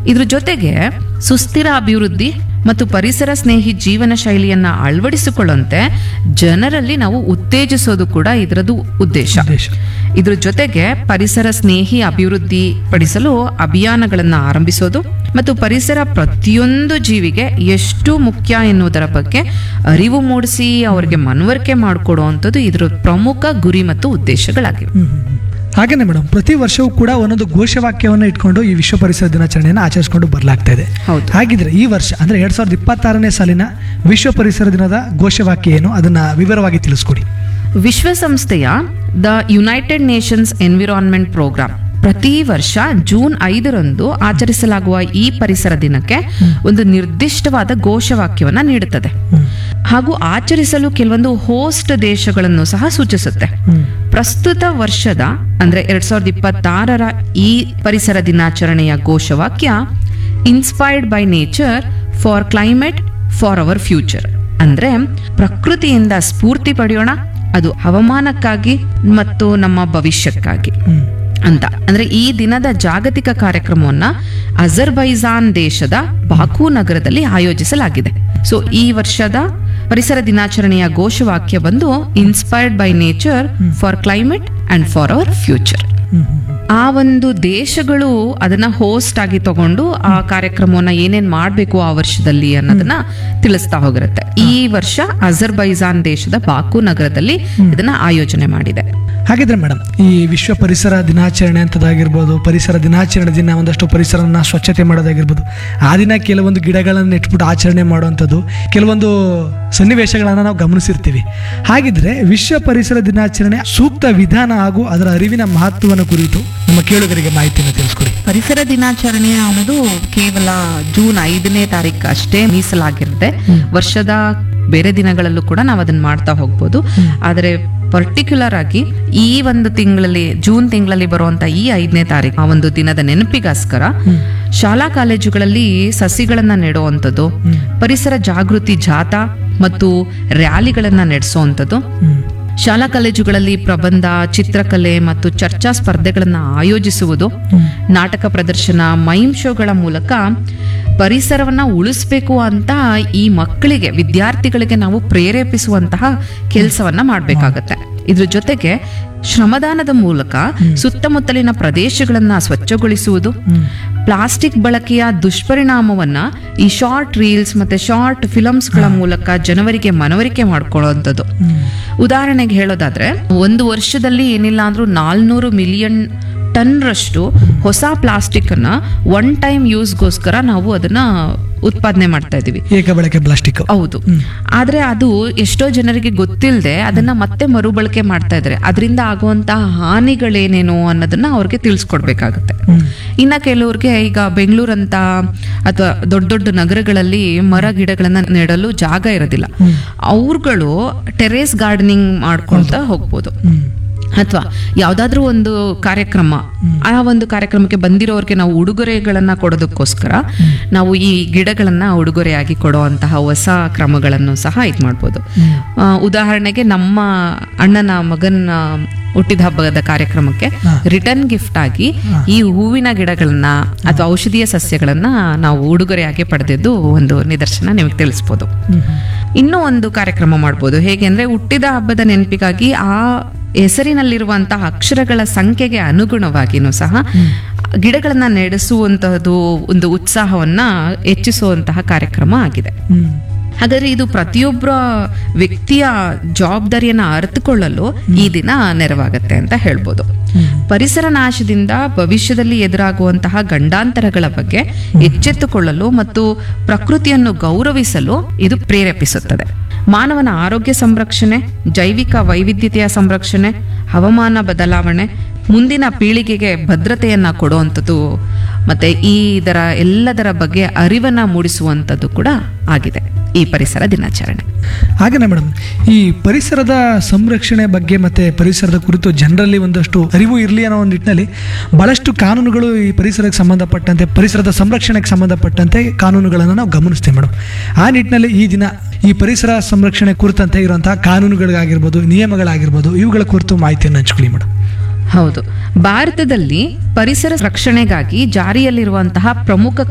ಇದ್ರ ಜೊತೆಗೆ ಸುಸ್ಥಿರ ಅಭಿವೃದ್ಧಿ ಮತ್ತು ಪರಿಸರ ಸ್ನೇಹಿ ಜೀವನ ಶೈಲಿಯನ್ನ ಅಳವಡಿಸಿಕೊಳ್ಳುವಂತೆ ಜನರಲ್ಲಿ ನಾವು ಉತ್ತೇಜಿಸೋದು ಕೂಡ ಇದರದ್ದು ಉದ್ದೇಶ ಉದ್ದೇಶ. ಇದ್ರ ಜೊತೆಗೆ ಪರಿಸರ ಸ್ನೇಹಿ ಅಭಿವೃದ್ಧಿ ಪಡಿಸಲು ಅಭಿಯಾನಗಳನ್ನು ಆರಂಭಿಸೋದು ಮತ್ತು ಪರಿಸರ ಪ್ರತಿಯೊಂದು ಜೀವಿಗೆ ಎಷ್ಟು ಮುಖ್ಯ ಎನ್ನುವುದರ ಬಗ್ಗೆ ಅರಿವು ಮೂಡಿಸಿ ಅವರಿಗೆ ಮನವರಿಕೆ ಮಾಡಿಕೊಡುವಂಥದ್ದು ಇದರ ಪ್ರಮುಖ ಗುರಿ ಮತ್ತು ಉದ್ದೇಶಗಳಾಗಿವೆ ಹ್ಮ್, ಹ್ಮ್, ಹ್ಮ್. ಹಾಗೇನೆ ಮೇಡಮ್ ಪ್ರತಿ ವರ್ಷವೂ ಕೂಡ ಒಂದೊಂದು ಘೋಷವಾಕ್ಯವನ್ನು ಇಟ್ಕೊಂಡು ಈ ವಿಶ್ವ ಪರಿಸರ ದಿನಾಚರಣೆಯನ್ನು ಆಚರಿಸಿಕೊಂಡು ಬರಲಾಗ್ತಾ ಇದೆ ಹೌದು. ಹಾಗಿದ್ರೆ ಈ ವರ್ಷ ಅಂದ್ರೆ ಎರಡ್ ಸಾವಿರದ ಇಪ್ಪತ್ತಾರನೇ ಸಾಲಿನ ವಿಶ್ವ ಪರಿಸರ ದಿನದ ಘೋಷವಾಕ್ಯ ಏನು ಅದನ್ನ ವಿವರವಾಗಿ ತಿಳಿಸ್ಕೊಡಿ ವಿಶ್ವಸಂಸ್ಥೆಯ the United Nations environment programme ಪ್ರತಿ ವರ್ಷ ಜೂನ್ ಐದರಂದು ಆಚರಿಸಲಾಗುವ ಈ ಪರಿಸರ ದಿನಕ್ಕೆ ಒಂದು ನಿರ್ದಿಷ್ಟವಾದ ಘೋಷವಾಕ್ಯವನ್ನ ನೀಡುತ್ತದೆ ಹಾಗೂ ಆಚರಿಸಲು ಕೆಲವೊಂದು ಹೋಸ್ಟ್ ದೇಶಗಳನ್ನು ಸಹ ಸೂಚಿಸುತ್ತೆ ಪ್ರಸ್ತುತ ವರ್ಷದ ಅಂದ್ರೆ ಎರಡ್ ಸಾವಿರದ ಇಪ್ಪತ್ತಾರರ ಈ ಪರಿಸರ ದಿನಾಚರಣೆಯ ಘೋಷವಾಕ್ಯ inspired by nature for climate for our future ಅಂದ್ರೆ ಪ್ರಕೃತಿಯಿಂದ ಸ್ಫೂರ್ತಿ ಪಡೆಯೋಣ ಅದು ಹವಾಮಾನಕ್ಕಾಗಿ ಮತ್ತು ನಮ್ಮ ಭವಿಷ್ಯಕ್ಕಾಗಿ ಹ್ಮ್. ಅಂತ ಅಂದ್ರೆ ಈ ದಿನದ ಜಾಗತಿಕ ಕಾರ್ಯಕ್ರಮವನ್ನ ಅಜರ್ಬೈಜಾನ್ ದೇಶದ ಬಾಕು ನಗರದಲ್ಲಿ ಆಯೋಜಿಸಲಾಗಿದೆ ಸೊ ಈ ವರ್ಷದ ಪರಿಸರ ದಿನಾಚರಣೆಯ ಘೋಷವಾಕ್ಯ ಬಂದು inspired by nature for climate and for our future hmm, hmm, hmm. ಆ ಒಂದು ದೇಶಗಳು ಅದನ್ನ ಹೋಸ್ಟ್ ಆಗಿ ತಗೊಂಡು ಆ ಕಾರ್ಯಕ್ರಮವನ್ನ ಏನೇನ್ ಮಾಡ್ಬೇಕು ಆ ವರ್ಷದಲ್ಲಿ ಅನ್ನೋದನ್ನ ತಿಳಿಸ್ತಾ ಹೋಗಿರುತ್ತೆ ಈ ವರ್ಷ ಅಜರ್ಬೈಜಾನ್ ದೇಶದ ಬಾಕು ನಗರದಲ್ಲಿ ಇದನ್ನ ಆಯೋಜನೆ ಮಾಡಿದೆ ಹಾಗಿದ್ರೆ ಮೇಡಮ್ ಈ ವಿಶ್ವ ಪರಿಸರ ದಿನಾಚರಣೆ ಅಂತದಾಗಿರ್ಬೋದು ಪರಿಸರ ದಿನಾಚರಣೆ ದಿನ ಒಂದಷ್ಟು ಪರಿಸರನ ಸ್ವಚ್ಛತೆ ಮಾಡೋದಾಗಿರ್ಬೋದು ಆ ದಿನ ಕೆಲವೊಂದು ಗಿಡಗಳನ್ನು ಇಟ್ಬಿಟ್ಟು ಆಚರಣೆ ಮಾಡುವಂಥದ್ದು ಕೆಲವೊಂದು ಸನ್ನಿವೇಶಗಳನ್ನು ನಾವು ಗಮನಿಸಿರ್ತೀವಿ ಹಾಗಿದ್ರೆ ವಿಶ್ವ ಪರಿಸರ ದಿನಾಚರಣೆ ಸೂಕ್ತ ವಿಧಾನ ಹಾಗೂ ಅದರ ಅರಿವಿನ ಮಹತ್ವವನ್ನು ಕುರಿತು ನಮ್ಮ ಕೇಳುಗರಿಗೆ ಮಾಹಿತಿಯನ್ನು ತಿಳಿಸ್ಕೊಡಿ ಪರಿಸರ ದಿನಾಚರಣೆ ಅನ್ನೋದು ಕೇವಲ ಜೂನ್ ಐದನೇ ತಾರೀಕು ಅಷ್ಟೇ ಮೀಸಲಾಗಿರುತ್ತೆ ವರ್ಷದ ಬೇರೆ ದಿನಗಳಲ್ಲೂ ಕೂಡ ನಾವು ಅದನ್ನ ಮಾಡ್ತಾ ಹೋಗ್ಬೋದು ಆದರೆ ಪರ್ಟಿಕ್ಯುಲರ್ ಆಗಿ ಈ ಒಂದು ತಿಂಗಳಲ್ಲಿ ಜೂನ್ ತಿಂಗಳಲ್ಲಿ ಬರುವಂತ ಈ ಐದನೇ ತಾರೀಕು ಆ ಒಂದು ದಿನದ ನೆನಪಿಗೋಸ್ಕರ ಶಾಲಾ ಕಾಲೇಜುಗಳಲ್ಲಿ ಸಸಿಗಳನ್ನ ನೆಡುವಂಥದ್ದು ಪರಿಸರ ಜಾಗೃತಿ ಜಾಥಾ ಮತ್ತು ರ್ಯಾಲಿಗಳನ್ನ ನಡೆಸುವಂಥದ್ದು ಹ್ಮ್. ಶಾಲಾ ಕಾಲೇಜುಗಳಲ್ಲಿ ಪ್ರಬಂಧ ಚಿತ್ರಕಲೆ ಮತ್ತು ಚರ್ಚಾ ಸ್ಪರ್ಧೆಗಳನ್ನು ಆಯೋಜಿಸುವುದು ನಾಟಕ ಪ್ರದರ್ಶನ ಮೈಮ್ ಶೋಗಳ ಮೂಲಕ ಪರಿಸರವನ್ನ ಉಳಿಸ್ಬೇಕು ಅಂತ ಈ ಮಕ್ಕಳಿಗೆ ವಿದ್ಯಾರ್ಥಿಗಳಿಗೆ ನಾವು ಪ್ರೇರೇಪಿಸುವಂತಹ ಕೆಲಸವನ್ನ ಮಾಡಬೇಕಾಗತ್ತೆ ಇದ್ರ ಜೊತೆಗೆ ಶ್ರಮದಾನದ ಮೂಲಕ ಸುತ್ತಮುತ್ತಲಿನ ಪ್ರದೇಶಗಳನ್ನ ಸ್ವಚ್ಛಗೊಳಿಸುವುದು ಪ್ಲಾಸ್ಟಿಕ್ ಬಳಕೆಯ ದುಷ್ಪರಿಣಾಮವನ್ನ ಈ ಶಾರ್ಟ್ ರೀಲ್ಸ್ ಮತ್ತೆ ಶಾರ್ಟ್ ಫಿಲಮ್ಸ್ಗಳ ಮೂಲಕ ಜನವರಿಗೆ ಮನವರಿಕೆ ಮಾಡ್ಕೊಳ್ಳುವಂಥದ್ದು ಉದಾಹರಣೆಗೆ ಹೇಳೋದಾದ್ರೆ ಒಂದು ವರ್ಷದಲ್ಲಿ ಏನಿಲ್ಲ ಅಂದ್ರೂ ನಾಲ್ನೂರು ಮಿಲಿಯನ್ ಟನ್ ರಷ್ಟು ಹೊಸ ಪ್ಲಾಸ್ಟಿಕ್ ಅನ್ನ ಒನ್ ಟೈಮ್ ಯೂಸ್ಗೋಸ್ಕರ ನಾವು ಅದನ್ನ ಉತ್ಪಾದನೆ ಮಾಡ್ತಾ ಇದೀವಿ ಏಕ ಬಳಕೆ ಪ್ಲಾಸ್ಟಿಕ್ ಹೌದು ಆದ್ರೆ ಅದು ಎಷ್ಟೋ ಜನರಿಗೆ ಗೊತ್ತಿಲ್ಲದೆ ಅದನ್ನ ಮತ್ತೆ ಮರುಬಳಕೆ ಮಾಡ್ತಾ ಇದ್ದಾರೆ ಅದರಿಂದ ಆಗುವಂತಹ ಹಾನಿಗಳೇನೇನು ಅನ್ನೋದನ್ನ ಅವ್ರಿಗೆ ತಿಳಿಸ್ಕೊಡ್ಬೇಕಾಗತ್ತೆ ಇನ್ನ ಕೆಲವ್ರಿಗೆ ಈಗ ಬೆಂಗಳೂರಂತ ಅಥವಾ ದೊಡ್ಡ ದೊಡ್ಡ ನಗರಗಳಲ್ಲಿ ಮರ ಗಿಡಗಳನ್ನ ನೆಡಲು ಜಾಗ ಇರೋದಿಲ್ಲ ಅವ್ರುಗಳು ಟೆರೇಸ್ ಗಾರ್ಡನಿಂಗ್ ಮಾಡ್ಕೊಳ್ತಾ ಹೋಗ್ಬೋದು ಅಥವಾ ಯಾವ್ದಾದ್ರೂ ಒಂದು ಕಾರ್ಯಕ್ರಮ ಆ ಒಂದು ಕಾರ್ಯಕ್ರಮಕ್ಕೆ ಬಂದಿರೋರ್ಗೆ ನಾವು ಉಡುಗೊರೆಗಳನ್ನ ಕೊಡೋದಕ್ಕೋಸ್ಕರ ನಾವು ಈ ಗಿಡಗಳನ್ನ ಉಡುಗೊರೆಯಾಗಿ ಕೊಡುವಂತಹ ಹೊಸ ಕ್ರಮಗಳನ್ನು ಸಹ ಇದು ಮಾಡ್ಬೋದು ಆ, ಉದಾಹರಣೆಗೆ ನಮ್ಮ ಅಣ್ಣನ ಮಗನ ಹುಟ್ಟಿದ ಹಬ್ಬದ ಕಾರ್ಯಕ್ರಮಕ್ಕೆ ರಿಟರ್ನ್ ಗಿಫ್ಟ್ ಆಗಿ ಈ ಹೂವಿನ ಗಿಡಗಳನ್ನ ಅಥವಾ ಔಷಧೀಯ ಸಸ್ಯಗಳನ್ನ ನಾವು ಉಡುಗೊರೆಯಾಗಿ ಪಡೆದಿದ್ದು ಒಂದು ನಿದರ್ಶನ ನಿಮಗೆ ತಿಳಿಸ್ಬೋದು ಇನ್ನೂ ಒಂದು ಕಾರ್ಯಕ್ರಮ ಮಾಡ್ಬೋದು ಹೇಗೆ ಅಂದ್ರೆ ಹುಟ್ಟಿದ ಹಬ್ಬದ ನೆನಪಿಗಾಗಿ ಆ ಹೆಸರಿನಲ್ಲಿರುವಂತಹ ಅಕ್ಷರಗಳ ಸಂಖ್ಯೆಗೆ ಅನುಗುಣವಾಗಿನೂ ಸಹ ಗಿಡಗಳನ್ನ ನಡೆಸುವಂತಹದ್ದು ಒಂದು ಉತ್ಸಾಹವನ್ನ ಹೆಚ್ಚಿಸುವಂತಹ ಕಾರ್ಯಕ್ರಮ ಆಗಿದೆ ಹ್ಮ್ ಹಾಗಾದ್ರೆ ಇದು ಪ್ರತಿಯೊಬ್ಬರ ವ್ಯಕ್ತಿಯ ಜವಾಬ್ದಾರಿಯನ್ನ ಅರಿತುಕೊಳ್ಳಲು ಈ ದಿನ ನೆರವಾಗತ್ತೆ ಅಂತ ಹೇಳ್ಬೋದು ಪರಿಸರ ನಾಶದಿಂದ ಭವಿಷ್ಯದಲ್ಲಿ ಎದುರಾಗುವಂತಹ ಗಂಡಾಂತರಗಳ ಬಗ್ಗೆ ಎಚ್ಚೆತ್ತುಕೊಳ್ಳಲು ಮತ್ತು ಪ್ರಕೃತಿಯನ್ನು ಗೌರವಿಸಲು ಇದು ಪ್ರೇರೇಪಿಸುತ್ತದೆ ಮಾನವನ ಆರೋಗ್ಯ ಸಂರಕ್ಷಣೆ ಜೈವಿಕ ವೈವಿಧ್ಯತೆಯ ಸಂರಕ್ಷಣೆ ಹವಾಮಾನ ಬದಲಾವಣೆ ಮುಂದಿನ ಪೀಳಿಗೆಗೆ ಭದ್ರತೆಯನ್ನ ಕೊಡುವಂಥದ್ದು ಮತ್ತೆ ಈ ಇದರ ಎಲ್ಲದರ ಬಗ್ಗೆ ಅರಿವನ್ನ ಮೂಡಿಸುವಂಥದ್ದು ಕೂಡ ಆಗಿದೆ ಈ ಪರಿಸರ ದಿನಾಚರಣೆ ಹಾಗೇನೆ ಮೇಡಮ್ ಈ ಪರಿಸರದ ಸಂರಕ್ಷಣೆ ಬಗ್ಗೆ ಮತ್ತೆ ಪರಿಸರದ ಕುರಿತು ಜನರಲ್ಲಿ ಒಂದಷ್ಟು ಅರಿವು ಇರಲಿ ಅನ್ನೋ ಒಂದು ನಿಟ್ಟಿನಲ್ಲಿ ಬಹಳಷ್ಟು ಕಾನೂನುಗಳು ಈ ಪರಿಸರಕ್ಕೆ ಸಂಬಂಧಪಟ್ಟಂತೆ ಪರಿಸರದ ಸಂರಕ್ಷಣೆಗೆ ಸಂಬಂಧಪಟ್ಟಂತೆ ಕಾನೂನುಗಳನ್ನು ನಾವು ಗಮನಿಸ್ತೀವಿ ಮೇಡಮ್ ಆ ನಿಟ್ಟಿನಲ್ಲಿ ಈ ದಿನ ಈ ಪರಿಸರ ಸಂರಕ್ಷಣೆ ಕುರಿತಂತೆ ಇರುವಂತಹ ಕಾನೂನುಗಳಿಗಾಗಿರ್ಬೋದು ನಿಯಮಗಳಾಗಿರ್ಬೋದು ಇವುಗಳ ಕುರಿತು ಮಾಹಿತಿಯನ್ನು ಹಂಚ್ಕೊಳ್ಳಿ ಮೇಡಮ್ ಹೌದು ಭಾರತದಲ್ಲಿ ಪರಿಸರ ರಕ್ಷಣೆಗಾಗಿ ಜಾರಿಯಲ್ಲಿರುವಂತಹ ಪ್ರಮುಖ